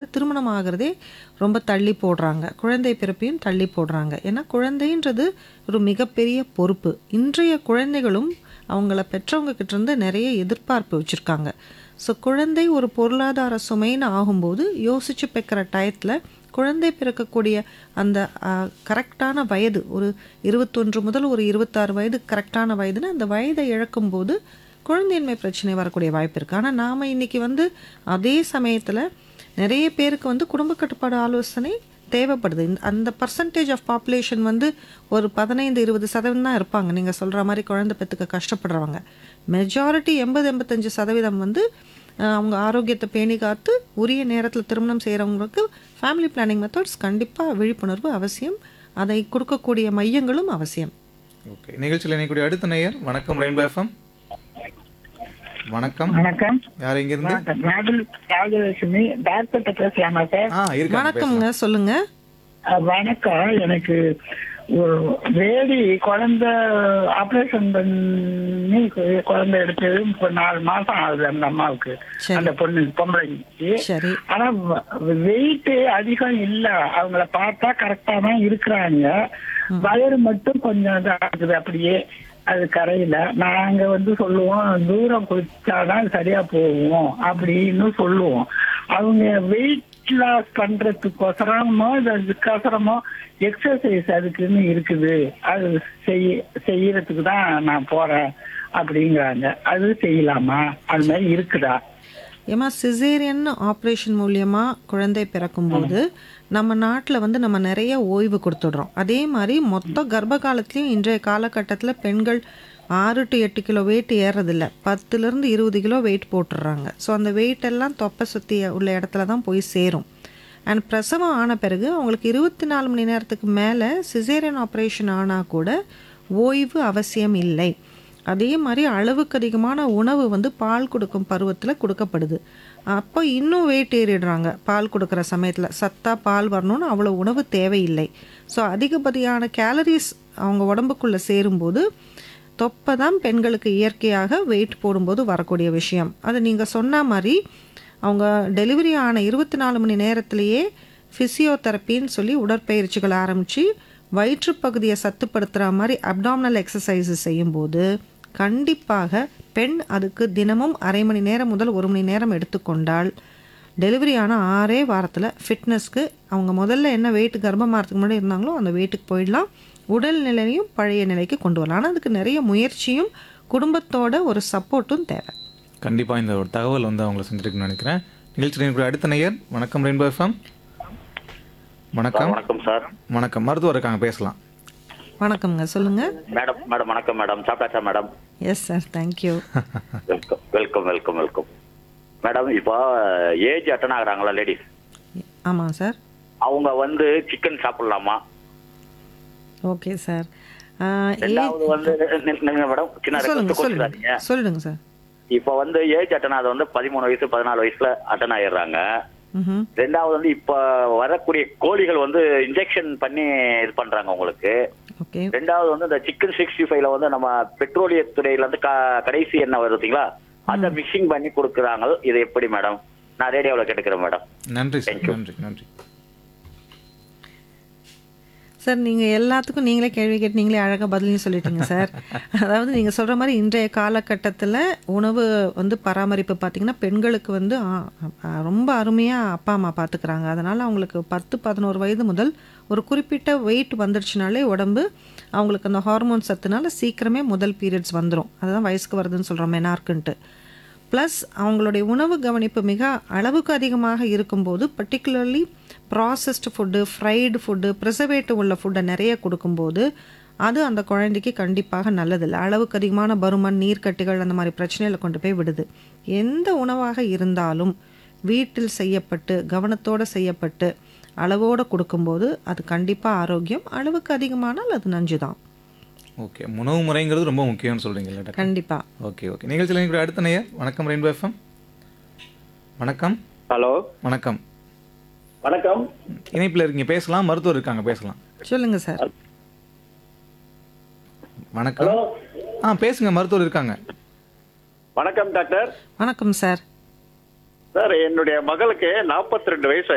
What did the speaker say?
திருமணம் ஆகிறதே ரொம்ப தள்ளி போடுறாங்க குழந்தை பிறப்பையும் தள்ளி போடுறாங்க ஏன்னா குழந்தைன்றது ஒரு மிகப்பெரிய பொறுப்பு இன்றைய குழந்தைகளும் அவங்கள பெற்றவங்க கிட்ட இருந்து நிறைய எதிர்பார்ப்பு வச்சுருக்காங்க ஸோ குழந்தை ஒரு பொருளாதார சுமைன்னு ஆகும்போது யோசிச்சு பெக்கிற டயத்தில் குழந்தை பிறக்கக்கூடிய அந்த கரெக்டான வயது ஒரு இருபத்தொன்று முதல் ஒரு இருபத்தாறு வயது கரெக்டான வயதுன்னு அந்த வயதை இழக்கும்போது குழந்தையின்மை பிரச்சனை வரக்கூடிய வாய்ப்பு இருக்குது ஆனால் நாம் இன்னைக்கு வந்து அதே சமயத்தில் நிறைய பேருக்கு வந்து குடும்ப கட்டுப்பாடு ஆலோசனை தேவைப்படுது இந்த அந்த பர்சன்டேஜ் ஆஃப் பாப்புலேஷன் வந்து ஒரு பதினைந்து இருபது சதவீதம் தான் இருப்பாங்க நீங்கள் சொல்கிற மாதிரி குழந்தை பெற்றுக்க கஷ்டப்படுறவங்க மெஜாரிட்டி எண்பது எண்பத்தஞ்சு சதவீதம் வந்து அஹ், அவங்க ஆரோக்கியத்தை பேணி காத்து உரிய நேரத்தில் திருமணம் செய்கிறவங்களுக்கு ஃபேமிலி பிளானிங் மெத்தட்ஸ் கண்டிப்பாக விழிப்புணர்வு அவசியம் அதை கொடுக்கக்கூடிய மையங்களும் அவசியம் ஓகே நிகழ்ச்சியில் இணைக்கூடிய அடுத்த நேயர் வணக்கம் ரெயின்போ எஃப்எம் வணக்கம் வணக்கம் யார் இங்கிருந்து வணக்கம் ராகுல் ராஜலட்சுமி டாக்டர்கிட்ட பேசலாமா சார் ஆ இருக்காங்க வணக்கம்ங்க சொல்லுங்க அஹ், வணக்கம் எனக்கு ஒரு வேடி குழந்தை ஆபரேஷன் பண்ணி கு- குழந்தை எடுத்தது இப்போ நாலு மாசம் ஆகுது அந்த அம்மாவுக்கு சரி. அந்த பொண்ணு பொம்பளைக்கு சரி ஆனா வெயிட் அதிகம் இல்ல அவங்கள பார்த்தா கரெக்டா தான் இருக்கிறாங்க வயறு மட்டும் கொஞ்சம் இதா இருக்குது அப்படியே அது கரையில நாங்க வந்து சொல்லுவோம் தூரம் குளிச்சாதான் சரியா போவோம் அப்படின்னு சொல்லுவோம் அவங்க வெயிட் லாஸ் பண்றதுக்கோசரமோ இதுக்கோசரமோ எக்ஸசைஸ் அதுக்குன்னு இருக்குது அது செய்ய செய்யறதுக்கு தான் நான் போறேன் அப்படிங்கிறாங்க அது செய்யலாமா அது மாதிரி இருக்குதா ஏமா சிசேரியன் ஆப்ரேஷன் மூலியமா குழந்தை பிறக்கும்போது நம்ம நாட்டில் வந்து நம்ம நிறைய ஓய்வு கொடுத்துடுறோம் அதே மாதிரி மொத்த கர்ப்ப காலத்துலேயும் இன்றைய காலகட்டத்தில் பெண்கள் ஆறு டு எட்டு கிலோ வெயிட் ஏறதில்ல பத்துலேருந்து இருபது கிலோ வெயிட் போட்டுடுறாங்க ஸோ அந்த வெயிட் எல்லாம் தொப்பை சுற்றி உள்ள இடத்துல தான் போய் சேரும் அண்ட் பிரசவம் ஆன பிறகு அவங்களுக்கு இருபத்தி நாலு மணி நேரத்துக்கு மேலே சிசேரியன் ஆப்ரேஷன் ஆனால் கூட ஓய்வு அவசியம் இல்லை அதே மாதிரி அளவுக்கு அதிகமான உணவு வந்து பால் கொடுக்கும் பருவத்தில் கொடுக்கப்படுது அப்போ இன்னும் வெயிட் ஏறிடுறாங்க பால் கொடுக்குற சமயத்தில் சத்தா பால் வரணும்னு அவ்வளோ உணவு தேவையில்லை ஸோ அதிகப்படியான கேலரிஸ் அவங்க உடம்புக்குள்ளே சேரும்போது தொப்பை தான் பெண்களுக்கு இயற்கையாக வெயிட் போடும்போது வரக்கூடிய விஷயம் அது நீங்கள் சொன்ன மாதிரி அவங்க டெலிவரி ஆன இருபத்தி நாலு மணி நேரத்திலேயே ஃபிசியோதெரப்பின்னு சொல்லி உடற்பயிற்சிகள் ஆரம்பித்து வயிற்றுப்பகுதியை சத்துப்படுத்துகிற மாதிரி அப்டாமினல் எக்ஸசைஸஸ் செய்யும்போது கண்டிப்பாக பெண் அதுக்கு தினமும் அரை மணி நேரம் முதல் ஒரு மணி நேரம் எடுத்துக்கொண்டால் டெலிவரி ஆன ஆறே வாரத்தில் ஃபிட்னஸ்க்கு அவங்க முதல்ல என்ன வெயிட் கர்ப்பமாகறதுக்கு முன்னாடி இருந்தாங்களோ அந்த வெயிட்டுக்கு போயிடலாம் உடல் நிலையும் பழைய நிலைக்கு கொண்டு வரலாம் ஆனால் அதுக்கு நிறைய முயற்சியும் குடும்பத்தோட ஒரு சப்போர்ட்டும் தேவை கண்டிப்பா இந்த ஒரு தகவல் வந்து அவங்களை செஞ்சிருக்குன்னு நினைக்கிறேன் நிகழ்ச்சியில் இணைக்கூடிய அடுத்த நேயர் வணக்கம் ரெயின்போ எஃப்எம் வணக்கம் வணக்கம் சார் வணக்கம் மருத்துவர் இருக்காங்க பேசலாம் வணக்கம்ங்க சொல்லுங்கள் மேடம் மேடம் வணக்கம் மேடம் சாப்பிட்டாச்சா madam yes sir thank you welcome welcome welcome welcome madam இப்போ ஏஜ் அட்டன் ஆகுறாங்களா லேடிஸ் ஆமாம் சார் அவங்க வந்து சிக்கன் சாப்பிடலாமா ஓகே சார் ரெண்டாவது வந்து நி- நில்லுங்க மேடம் சின்ன சொல்லுங்க ரெக்வஸ்ட் சொல்லுங்க கொடுத்துறாதீங்க சொல்லிடுங்க சார் இப்போ வந்து ஏஜ் அட்டன் ஆகுது வந்து பதிமூணு வயசு பதினாலு வயசுல அட்டன் ஆயிடுறாங்க ம் ரெண்டாவது வந்து இப்ப வரக்கூடிய கோழிகள் வந்து இன்ஜெக்ஷன் பண்ணி இது பண்றாங்க உங்களுக்கு ஓகே ரெண்டாவது வந்து இந்த சிக்கன் சிக்ஸ்டி ஃபைவ்ல வந்து நம்ம பெட்ரோலிய துறையில இருந்து க- கடைசி என்ன வருது பார்த்தீங்களா அதை மிக்சிங் பண்ணி கொடுக்குறாங்க இது எப்படி மேடம் நான் ரேடியோவில் கேட்டுக்கிறேன் மேடம் நன்றி சார் நன்றி நன்றி சார் நீங்கள் எல்லாத்துக்கும் நீங்களே கேள்வி கேட்டு நீங்களே அழகாக பதிலையும் சொல்லிட்டீங்க சார் அதாவது நீங்கள் சொல்கிற மாதிரி இன்றைய காலகட்டத்தில் உணவு வந்து பராமரிப்பு பார்த்திங்கன்னா பெண்களுக்கு வந்து ஆ, ஆ, ரொம்ப அருமையாக அப்பா அம்மா பார்த்துக்கிறாங்க அதனால் அவங்களுக்கு பத்து பதினோரு வயது முதல் ஒரு குறிப்பிட்ட வெயிட் வந்துடுச்சுனாலே உடம்பு அவங்களுக்கு அந்த ஹார்மோன் சத்துனால சீக்கிரமே முதல் பீரியட்ஸ் வந்துடும் அதுதான் வயசுக்கு வருதுன்னு சொல்கிறோம் மெனார்க்குன்ட்டு ப்ளஸ் அவங்களுடைய உணவு கவனிப்பு மிக அளவுக்கு அதிகமாக இருக்கும்போது particularly processed food fried food preservative உள்ள ஃபுட்டை நிறைய கொடுக்கும்போது அது அந்த குழந்தைக்கு கண்டிப்பாக நல்லதில்லை அளவுக்கு அதிகமான பருமன் நீர்க்கட்டிகள் அந்த மாதிரி பிரச்சனைகளை கொண்டு போய் விடுது எந்த உணவாக இருந்தாலும் வீட்டில் செய்யப்பட்டு கவனத்தோடு செய்யப்பட்டு அளவோடு கொடுக்கும்போது அது கண்டிப்பாக ஆரோக்கியம் அளவுக்கு அதிகமானால் அது நஞ்சு தான் ஓகே உணவு முறைங்கிறது ரொம்ப முக்கியம்னு சொல்றீங்க டாக்டர் கண்டிப்பாக ஓகே ஓகே நிகழ்ச்சியில் இணைக்கூடிய அடுத்த நேயர் வணக்கம் ரெயின்போ எஃப்எம் வணக்கம் ஹலோ வணக்கம் வணக்கம் இணைப்பில் இருக்கீங்க பேசலாம் மருத்துவர் இருக்காங்க பேசலாம் சொல்லுங்கள் சார் வணக்கம் ஆ பேசுங்க மருத்துவர் இருக்காங்க வணக்கம் டாக்டர் வணக்கம் சார் சார் என்னுடைய மகளுக்கு 42 ரெண்டு வயசு